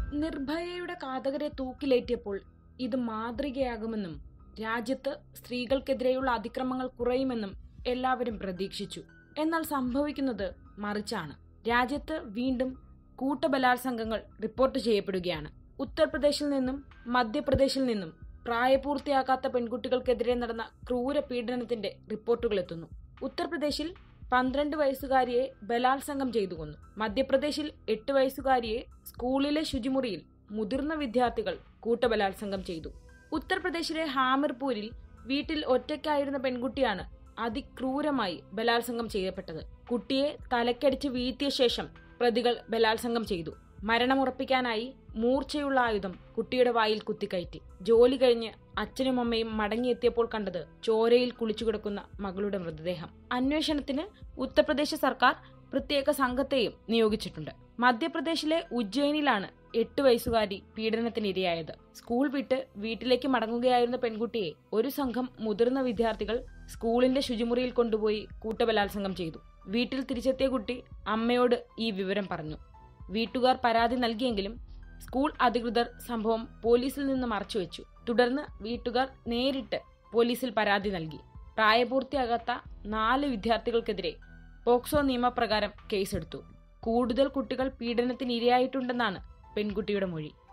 നിർഭയയുടെ ഘാതകരെ തൂക്കിലേറ്റിയപ്പോൾ ഇത് മാതൃകയാകുമെന്നും രാജ്യത്ത് സ്ത്രീകൾക്കെതിരെയുള്ള അതിക്രമങ്ങൾ കുറയുമെന്നും എല്ലാവരും പ്രതീക്ഷിച്ചു എന്നാൽ സംഭവിക്കുന്നത് മറിച്ചാണ് രാജ്യത്ത് വീണ്ടും കൂട്ടബലാത്സംഗങ്ങൾ റിപ്പോർട്ട് ചെയ്യപ്പെടുകയാണ് ഉത്തർപ്രദേശിൽ നിന്നും മധ്യപ്രദേശിൽ നിന്നും പ്രായപൂർത്തിയാകാത്ത പെൺകുട്ടികൾക്കെതിരെ നടന്ന ക്രൂര പീഡനത്തിന്റെ റിപ്പോർട്ടുകൾ എത്തുന്നു ഉത്തർപ്രദേശിൽ പന്ത്രണ്ട് വയസ്സുകാരിയെ ബലാത്സംഗം ചെയ്തു കൊന്നു മധ്യപ്രദേശിൽ എട്ട് വയസ്സുകാരിയെ സ്കൂളിലെ ശുചിമുറിയിൽ മുതിർന്ന വിദ്യാർത്ഥികൾ കൂട്ടബലാത്സംഗം ചെയ്തു ഉത്തർപ്രദേശിലെ ഹാമിർപൂരിൽ വീട്ടിൽ ഒറ്റയ്ക്കായിരുന്ന പെൺകുട്ടിയാണ് അതിക്രൂരമായി ബലാത്സംഗം ചെയ്യപ്പെട്ടത് കുട്ടിയെ തലക്കടിച്ച് വീഴ്ത്തിയ ശേഷം പ്രതികൾ ബലാത്സംഗം ചെയ്തു മരണമുറപ്പിക്കാനായി മൂർച്ചയുള്ള ആയുധം കുട്ടിയുടെ വായിൽ കുത്തിക്കയറ്റി ജോലി കഴിഞ്ഞ് അച്ഛനും അമ്മയും മടങ്ങിയെത്തിയപ്പോൾ കണ്ടത് ചോരയിൽ കുളിച്ചു കിടക്കുന്ന മകളുടെ മൃതദേഹം അന്വേഷണത്തിന് ഉത്തർപ്രദേശ് സർക്കാർ പ്രത്യേക സംഘത്തെയും നിയോഗിച്ചിട്ടുണ്ട് മധ്യപ്രദേശിലെ ഉജ്ജയിനിലാണ് എട്ട് വയസ്സുകാരി പീഡനത്തിനിരയായത് സ്കൂൾ വിട്ട് വീട്ടിലേക്ക് മടങ്ങുകയായിരുന്ന പെൺകുട്ടിയെ ഒരു സംഘം മുതിർന്ന വിദ്യാർത്ഥികൾ സ്കൂളിന്റെ ശുചിമുറിയിൽ കൊണ്ടുപോയി കൂട്ടബലാത്സംഗം ചെയ്തു വീട്ടിൽ തിരിച്ചെത്തിയ കുട്ടി അമ്മയോട് ഈ വിവരം പറഞ്ഞു വീട്ടുകാർ പരാതി നൽകിയെങ്കിലും സ്കൂൾ അധികൃതർ സംഭവം പോലീസിൽ നിന്ന് മറച്ചുവെച്ചു തുടർന്ന് വീട്ടുകാർ നേരിട്ട് പോലീസിൽ പരാതി നൽകി പ്രായപൂർത്തിയാകാത്ത നാല് വിദ്യാർത്ഥികൾക്കെതിരെ പോക്സോ നിയമപ്രകാരം കേസെടുത്തു കൂടുതൽ കുട്ടികൾ പീഡനത്തിന് ഇരയായിട്ടുണ്ടെന്നാണ് പെൺകുട്ടിയുടെ മൊഴി